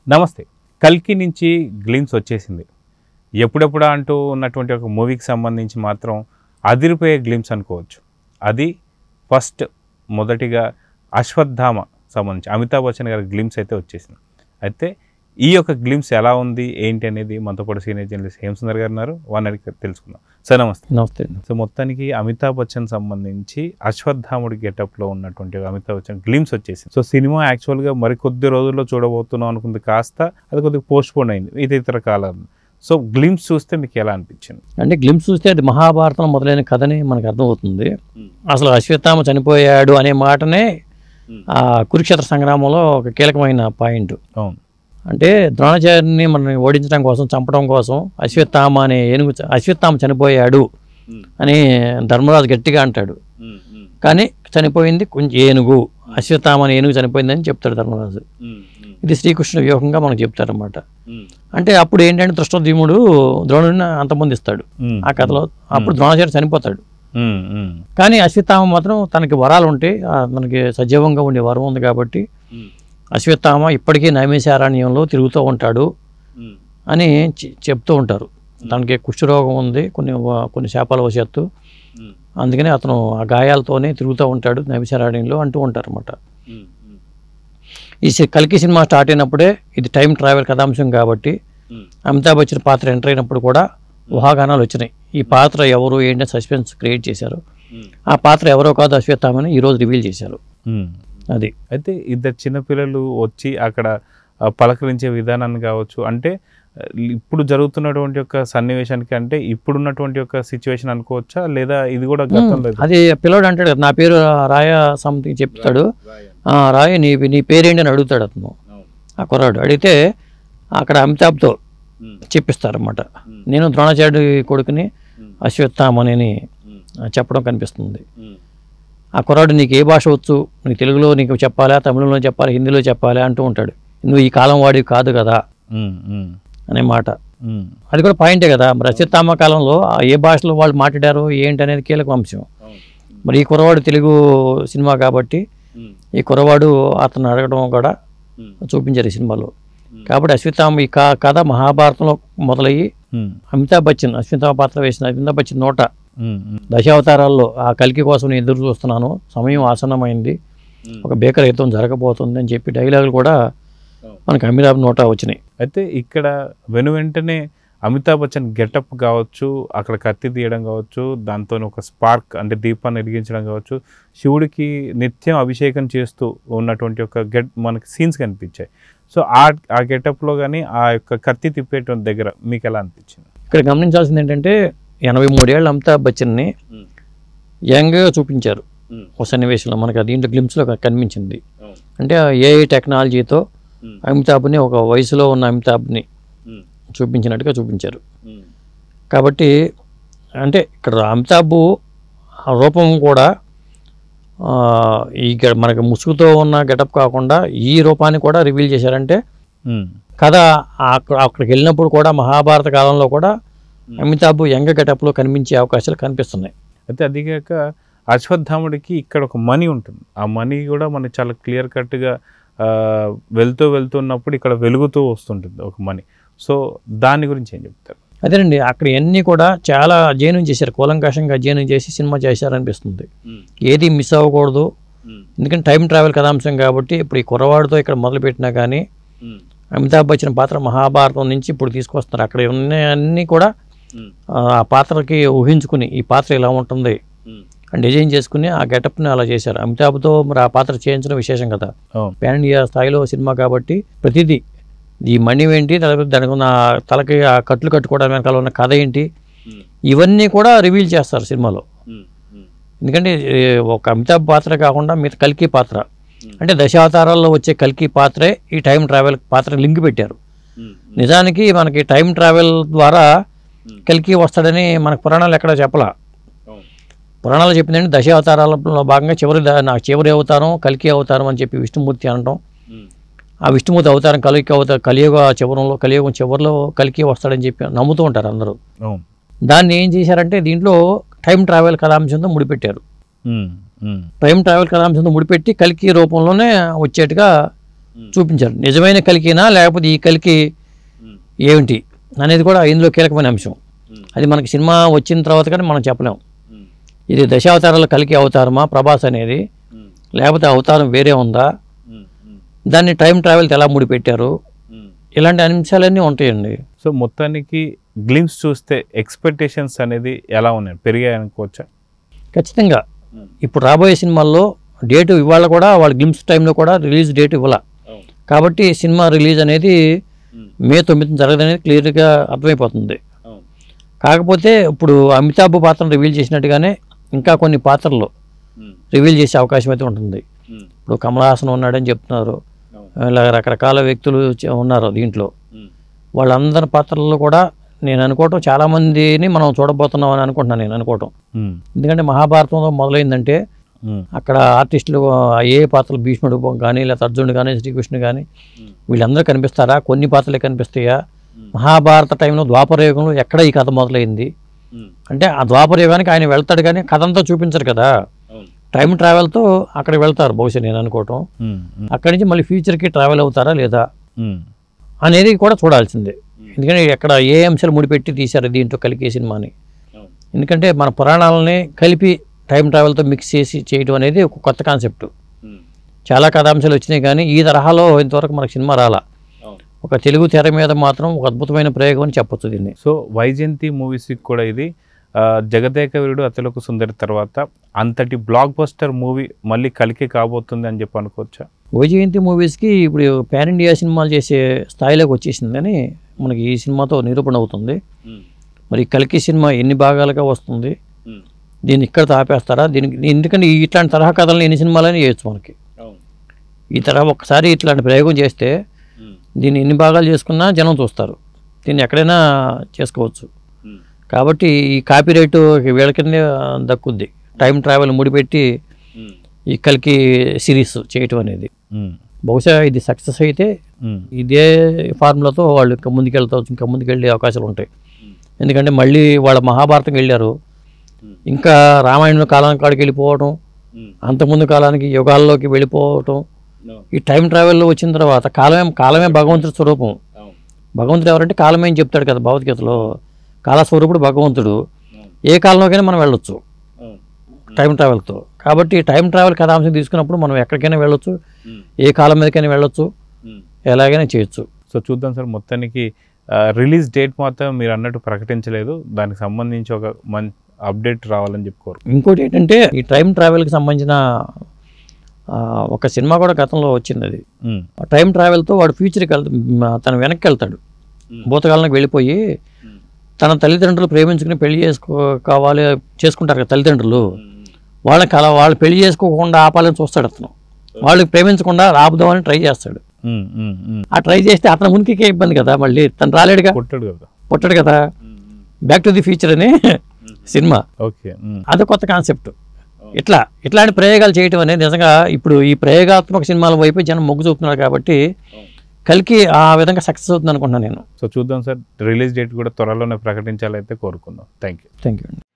నమస్తే కల్కి నుంచి గ్లిమ్స్ వచ్చేసింది ఎప్పుడెప్పుడా అంటూ ఉన్నటువంటి ఒక మూవీకి సంబంధించి మాత్రం అదిరిపోయే గ్లిమ్స్ అనుకోవచ్చు అది ఫస్ట్ మొదటిగా అశ్వత్థామ సంబంధించి అమితాబ్ బచ్చన్ గారి గ్లిమ్స్ అయితే వచ్చేసింది అయితే ఈ యొక్క గ్లిమ్స్ ఎలా ఉంది ఏంటి అనేది మనతో పాటు సీనియర్ జర్నలిస్ట్ హేమసుందర్ గారు ఉన్నారు వారిని అడిగి తెలుసుకుందాం సార్ నమస్తే నమస్తే అండి సో మొత్తానికి అమితాబ్ బచ్చన్ సంబంధించి అశ్వత్థాముడి గెటప్లో ఉన్నటువంటి ఒక అమితాబ్ బచ్చన్ గ్లిమ్స్ వచ్చేసింది సో సినిమా యాక్చువల్గా మరి కొద్ది రోజుల్లో చూడబోతున్నాం అనుకుంది కాస్త అది కొద్దిగా పోస్ట్ పోన్ అయింది ఇది ఇతర కాలం సో గ్లిమ్స్ చూస్తే మీకు ఎలా అనిపించింది అంటే గ్లిమ్స్ చూస్తే అది మహాభారతం మొదలైన కథని మనకు అర్థమవుతుంది అసలు అశ్వత్థామ చనిపోయాడు అనే మాటనే ఆ కురుక్షేత్ర సంగ్రామంలో ఒక కీలకమైన పాయింట్ అవును అంటే ద్రోణాచార్యుని మనల్ని ఓడించడం కోసం చంపడం కోసం అశ్వత్థామ అనే ఏనుగు చ- అశ్వత్థామ చనిపోయాడు అని ధర్మరాజు గట్టిగా అంటాడు కానీ చనిపోయింది కొంచెం ఏనుగు అశ్వత్థామ అనే ఏనుగు చనిపోయిందని చెప్తాడు ధర్మరాజు ఇది శ్రీకృష్ణ వ్యూహంగా మనకు చెప్తారన్నమాట అంటే అప్పుడు ఏంటంటే దృష్టోద్యముడు ద్రోణుడిని అంతమొందిస్తాడు ఉమ్, ఆ కథలో అప్పుడు ద్రోణాచార్య చనిపోతాడు ఉమ్, ఉమ్, కానీ అశ్వత్థామ మాత్రం తనకి వరాలు ఉంటాయి ఆ తనకి సజీవంగా ఉండే వరం ఉంది కాబట్టి అశ్వత్థామ ఇప్పటికీ నైమిషారణ్యంలో తిరుగుతూ ఉంటాడు అని చె- చెప్తూ ఉంటారు తనకి కుష్ఠరోగం ఉంది కొన్ని వ- కొన్ని శాపాల వశత్తు అందుకని అతను ఆ గాయాలతోనే తిరుగుతూ ఉంటాడు నైమిషారణ్యంలో అంటూ ఉంటారు అనమాట ఈ సి- కల్కి సినిమా స్టార్ట్ అయినప్పుడే ఇది టైం ట్రావెల్ కథాంశం కాబట్టి అమితాబ్ బచ్చన్ పాత్ర ఎంటర్ అయినప్పుడు కూడా ఊహాగానాలు వచ్చినాయి ఈ పాత్ర ఎవరు ఏంటి సస్పెన్స్ క్రియేట్ చేశారు ఆ పాత్ర ఎవరో కాదు అశ్వత్థామని ఈరోజు రివీల్ చేశారు ఉమ్. అది అయితే ఇద్దరు చిన్నపిల్లలు వచ్చి అక్కడ ఆ, పలకరించే విధానాన్ని కావచ్చు అంటే ఆ, ఇప్పుడు జరుగుతున్నటువంటి యొక్క సన్నివేశానికి అంటే ఇప్పుడున్నటువంటి యొక్క సిచ్యువేషన్ అనుకోవచ్చా లేదా ఇది కూడా గతంలో అది పిల్లోడు అంటాడు కదా, నా పేరు రాయ సంథింగ్ చెప్తాడు "ఆ, రాయ నీ నీ పేరేంటి అని అడుగుతాడు అతను ఆ కుర్రాడు అడిగితే అక్కడ అమితాబ్తో చెప్పిస్తారన్నమాట నేను ద్రోణాచార్యుడి కొడుకుని అశ్వత్థామని చెప్పడం కనిపిస్తుంది ఆ కుర్రాడు నీకు ఏ భాష వచ్చు నీకు తెలుగులో నీకు చెప్పాలా తమిళంలో చెప్పాలా హిందీలో చెప్పాలా అంటూ ఉంటాడు నువ్వు ఈ కాలం వాడివి కాదు కదా ఉమ్, ఉమ్, అనే మాట ఉమ్, అది కూడా పాయింటే కదా మరి అశ్వత్థామ కాలంలో ఆ ఏ భాషలో వాళ్ళు మాట్లాడారు ఏంటి అనేది కీలక అంశం మరి ఈ కుర్రవాడు తెలుగు సినిమా కాబట్టి ఈ కుర్రవాడు అతను అడగడం కూడా చూపించారు ఈ సినిమాలో కాబట్టి అశ్వత్థామ ఈ కా కథ మహాభారతంలో మొదలయ్యి ఉమ్, అమితాబ్ బచ్చన్ అశ్వత్థామ పాత్ర వేసిన అమితాబ్ బచ్చన్ నోట ఉమ్, ఉమ్, దశావతారాల్లో ఆ కలికి కోసం నేను ఎదురు చూస్తున్నాను సమయం ఆసన్నమైంది ఒక బేకర్ యుద్ధం జరగబోతుంది అని చెప్పి డైలాగులు కూడా మనకి అమితాబ్ నోట వచ్చినాయి అయితే ఇక్కడ వెను వెంటనే అమితాబ్ బచ్చన్ గెటప్ కావచ్చు అక్కడ కత్తి తీయడం కావచ్చు దాంతో ఒక స్పార్క్ అంటే దీపాన్ని వెలిగించడం కావచ్చు శివుడికి నిత్యం అభిషేకం చేస్తూ ఉన్నటువంటి ఒక గెట్ మనకి సీన్స్ కనిపించాయి సో ఆ ఆ గెటప్లో కానీ ఆ యొక్క కత్తి తిప్పేటువంటి దగ్గర మీకు ఎలా అనిపించింది ఇక్కడ గమనించాల్సింది ఏంటంటే ఎనభై మూడేళ్ళ అమితాబ్ బచ్చన్ని యంగ్గా చూపించారు ఒక సన్నివేశంలో మనకి ఆ దీంట్లో గ్లిమ్స్లో కనిపించింది అంటే ఏఐ టెక్నాలజీతో అమితాబ్ని ఒక వయసులో ఉన్న అమితాబ్ని చూపించినట్టుగా చూపించారు కాబట్టి అంటే ఇక్కడ అమితాబ్ ఆ రూపం కూడా ఆ, ఈ గె- మనకి ముసుగుతో ఉన్న గెటప్ కాకుండా ఈ రూపాన్ని కూడా రివీల్ చేశారంటే ఉమ్, కథ అక్కడ అక్కడికి వెళ్ళినప్పుడు కూడా మహాభారత కాలంలో కూడా అమితాబ్ యంగ గెటప్లో కనిపించే అవకాశాలు కనిపిస్తున్నాయి అయితే అదిగాక అశ్వత్థాముడికి ఇక్కడ ఒక మనీ ఉంటుంది ఆ మనీ కూడా మనకి చాలా క్లియర్ కట్గా వెళ్తూ వెళ్తున్నప్పుడు ఇక్కడ వెలుగుతూ వస్తుంటుంది ఒక మనీ సో దాని గురించి ఏం చెప్తారు అదేనండి అక్కడ అన్నీ కూడా చాలా అధ్యయనం చేశారు కూలంకషంగా అధ్యయనం చేసి సినిమా చేశారనిపిస్తుంది ఏది మిస్ అవ్వకూడదు ఎందుకంటే టైం ట్రావెల్ కథాంశం కాబట్టి ఇప్పుడు ఈ కుర్రవాడితో ఇక్కడ మొదలుపెట్టినా కానీ అమితాబ్ బచ్చన్ పాత్ర మహాభారతం నుంచి ఇప్పుడు తీసుకొస్తున్నారు అక్కడ ఉన్న అన్నీ కూడా ఆ ఆ పాత్రకి ఊహించుకుని ఈ పాత్ర ఇలా ఉంటుంది అని డిజైన్ చేసుకుని ఆ గెటప్ని అలా చేశారు అమితాబ్తో మరి ఆ పాత్ర చేయించడం విశేషం కదా అవును పాన్ ఇండియా స్థాయిలో సినిమా కాబట్టి ప్రతిదీ ఈ మణి ఏంటి తర్వాత దానికి ఉన్న తలకి ఆ కట్లు కట్టుకోవడం వెనకాల ఉన్న కథ ఏంటి ఇవన్నీ కూడా రివీల్ చేస్తారు సినిమాలో ఎందుకంటే ఏ, ఒక అమితాబ్ పాత్ర కాకుండా మిగతా కల్కి పాత్ర అంటే దశావతారాల్లో వచ్చే కల్కి పాత్రే ఈ టైం ట్రావెల్ పాత్ర లింక్ పెట్టారు నిజానికి మనకి టైం ట్రావెల్ ద్వారా కల్కి వస్తాడని మనకు పురాణాలు ఎక్కడ చెప్పలా పురాణాలు చెప్పిందంటే దశావతారాలలో భాగంగా చివరి ద- నా చివరి అవతారం కల్కి అవతారం అని చెప్పి విష్ణుమూర్తి అనడం ఆ విష్ణుమూర్తి అవతారం కలికి అవతారం కలియుగ చివరంలో కలియుగం చివరిలో కలికి వస్తాడని చెప్పి నమ్ముతూ ఉంటారు అందరూ అవును దాన్ని ఏం చేశారంటే దీంట్లో టైం ట్రావెల్ కథాంశంతో ముడిపెట్టారు ఉమ్, ఉమ్, టైం ట్రావెల్ కథాంశంతో ముడిపెట్టి కలికి రూపంలోనే వచ్చేట్టుగా చూపించారు నిజమైన కలికినా లేకపోతే ఈ కలికి ఏమిటి అనేది కూడా ఇందులో కీలకమైన అంశం అది మనకి సినిమా వచ్చిన తర్వాత కానీ మనం చెప్పలేం ఇది దశావతారాల కలికి అవతారమా ప్రభాస్ అనేది లేకపోతే అవతారం వేరే ఉందా దాన్ని టైం ట్రావెల్తో ఎలా ముడిపెట్టారు ఇలాంటి అంశాలన్నీ ఉంటాయండి సో మొత్తానికి గ్లిమ్స్ చూస్తే ఎక్స్పెక్టేషన్స్ అనేది ఎలా ఉన్నాయి పెరిగాయి అనుకోవచ్చా ఖచ్చితంగా ఇప్పుడు రాబోయే సినిమాల్లో డేటు ఇవాళ కూడా వాళ్ళ గ్లిమ్స్ టైంలో కూడా రిలీజ్ డేట్ ఇవ్వాల కాబట్టి సినిమా రిలీజ్ అనేది మే తొమ్మిది జరగదనేది క్లియర్గా అర్థమైపోతుంది కాకపోతే ఇప్పుడు అమితాబ్ పాత్రను రివీల్ చేసినట్టుగానే ఇంకా కొన్ని పాత్రలు రివీల్ చేసే అవకాశం అయితే ఉంటుంది ఇప్పుడు కమల్ హాసన్ ఉన్నాడని చెప్తున్నారు ఇలా రకరకాల వ్యక్తులు చ- ఉన్నారు దీంట్లో వాళ్ళందరి పాత్రల్లో కూడా నేను అనుకోవటం చాలామందిని మనం చూడబోతున్నాం అని అనుకుంటున్నాను నేను అనుకోవటం ఉమ్, ఎందుకంటే మహాభారతంలో మొదలైందంటే ఉమ్, అక్కడ ఆర్టిస్టులు ఏ పాత్రలు భీష్ముడు కానీ లేదా అర్జునుడు కానీ శ్రీకృష్ణుడు కానీ వీళ్ళందరూ కనిపిస్తారా కొన్ని పాత్రలే కనిపిస్తాయా మహాభారత టైంలో ద్వాపరయుగంలో ఎక్కడ ఈ కథ మొదలైంది అంటే ఆ ద్వాపరయుగానికి ఆయన వెళ్తాడు కానీ కథ అంతా చూపించరు కదా టైం ట్రావెల్తో అక్కడికి వెళ్తారు బహుశా నేను అనుకోవటం ఉమ్, ఉమ్, అక్కడి నుంచి మళ్ళీ ఫ్యూచర్కి ట్రావెల్ అవుతారా లేదా ఉమ్, అనేది కూడా చూడాల్సిందే ఎందుకంటే ఎక్కడ ఏ అంశాలు ముడిపెట్టి తీశారు దీంట్లో కలికే సినిమాని ఎందుకంటే మన పురాణాలని కలిపి టైం ట్రావెల్తో మిక్స్ చేసి చేయడం అనేది ఒక కొత్త కాన్సెప్ట్ చాలా కథాంశాలు వచ్చినాయి కానీ ఈ తరహాలో ఇంతవరకు మనకు సినిమా రాలా ఒక తెలుగు తెర మీద మాత్రం ఒక అద్భుతమైన ప్రయోగం అని చెప్పొచ్చు దీన్ని సో వైజయంతి మూవీస్కి కూడా ఇది ఆ, జగదేక వీరుడు అతలకు సుందరి తర్వాత అంతటి బ్లాక్ బస్టర్ మూవీ మళ్ళీ కలికి కాబోతుంది అని చెప్పి అనుకోవచ్చా వైజయంతి మూవీస్కి ఇప్పుడు పాన్ ఇండియా సినిమాలు చేసే స్థాయిలోకి వచ్చేసిందని మనకి ఈ సినిమాతో నిరూపణ అవుతుంది మరి కల్కి సినిమా ఎన్ని భాగాలుగా వస్తుంది దీన్ని ఇక్కడ ఆపేస్తారా దీనికి ఎందుకంటే ఇట్లాంటి తరహా కథలను ఎన్ని సినిమాలని చేయొచ్చు మనకి ఈ తరహా ఒకసారి ఇట్లాంటి ప్రయోగం చేస్తే దీన్ని ఎన్ని భాగాలు చేసుకున్నా జనం చూస్తారు దీన్ని ఎక్కడైనా చేసుకోవచ్చు కాబట్టి ఈ కాపీ రైట్ వీళ్ళ కిందే దక్కుద్ది టైం ట్రావెల్ ముడిపెట్టి ఈ కలికి సిరీస్ చేయటం అనేది ఉమ్, బహుశా ఇది సక్సెస్ అయితే ఉమ్, ఇదే ఫార్ములాతో వాళ్ళు ఇంకా ముందుకెళ్తావచ్చు ఇంకా ముందుకెళ్ళే అవకాశాలు ఉంటాయి ఎందుకంటే మళ్ళీ వాళ్ళ మహాభారతం వెళ్ళారు ఇంకా రామాయణం కాలానికి కాడికి వెళ్ళిపోవటం అంతకుముందు కాలానికి యుగాల్లోకి వెళ్ళిపోవటం ఈ టైం ట్రావెల్లో వచ్చిన తర్వాత కాలమే కాలమే భగవంతుడి స్వరూపం భగవంతుడు ఎవరంటే కాలమే అని చెప్తాడు కదా భగవద్గీతలో కాలస్వరూపుడు భగవంతుడు ఏ కాలంలోకైనా మనం వెళ్ళొచ్చు టైం ట్రావెల్తో కాబట్టి టైం ట్రావెల్ కథాంశం తీసుకున్నప్పుడు మనం ఎక్కడికైనా వెళ్ళొచ్చు ఏ కాలం మీదకైనా వెళ్ళొచ్చు ఎలాగైనా చేయొచ్చు సో చూద్దాం సార్ మొత్తానికి రిలీజ్ డేట్ మాత్రం మీరు అన్నట్టు ప్రకటించలేదు దానికి సంబంధించి ఒక మం అప్డేట్ రావాలని చెప్పుకోరు ఇంకోటి ఏంటంటే ఈ టైం ట్రావెల్కి సంబంధించిన ఆ, ఒక సినిమా కూడా గతంలో వచ్చింది అది ఆ టైం ట్రావెల్తో వాడు ఫ్యూచర్కి వెళ్తా తన వెనక్కి వెళ్తాడు భూతకాలానికి వెళ్ళిపోయి తన తల్లిదండ్రులు ప్రేమించుకుని పెళ్లి చేసుకో కావాలి చేసుకుంటారు కదా తల్లిదండ్రులు వాళ్ళని కల వాళ్ళు పెళ్లి చేసుకోకుండా ఆపాలని చూస్తాడు అతను వాళ్ళు ప్రేమించకుండా ఆపుదామని ట్రై చేస్తాడు ఆ ట్రై చేస్తే అతను ఉనికికే ఇబ్బంది కదా మళ్ళీ తను రాలేడుగా కొట్టాడు కదా పుట్టాడు కదా బ్యాక్ టు ది ఫ్యూచర్ అని సినిమా ఓకే అది కొత్త కాన్సెప్ట్ ఇట్లా ఇట్లాంటి ప్రయోగాలు చేయటం అనేది నిజంగా ఇప్పుడు ఈ ప్రయోగాత్మక సినిమాల వైపు జనం మొగ్గు చూపుతున్నారు కాబట్టి కలికి ఆ విధంగా సక్సెస్ అవుతుంది అనుకుంటున్నాను నేను సో చూద్దాం సార్ రిలీజ్ డేట్ కూడా త్వరలోనే ప్రకటించాలైతే కోరుకుందాం థ్యాంక్ యూ థ్యాంక్ యూ అండి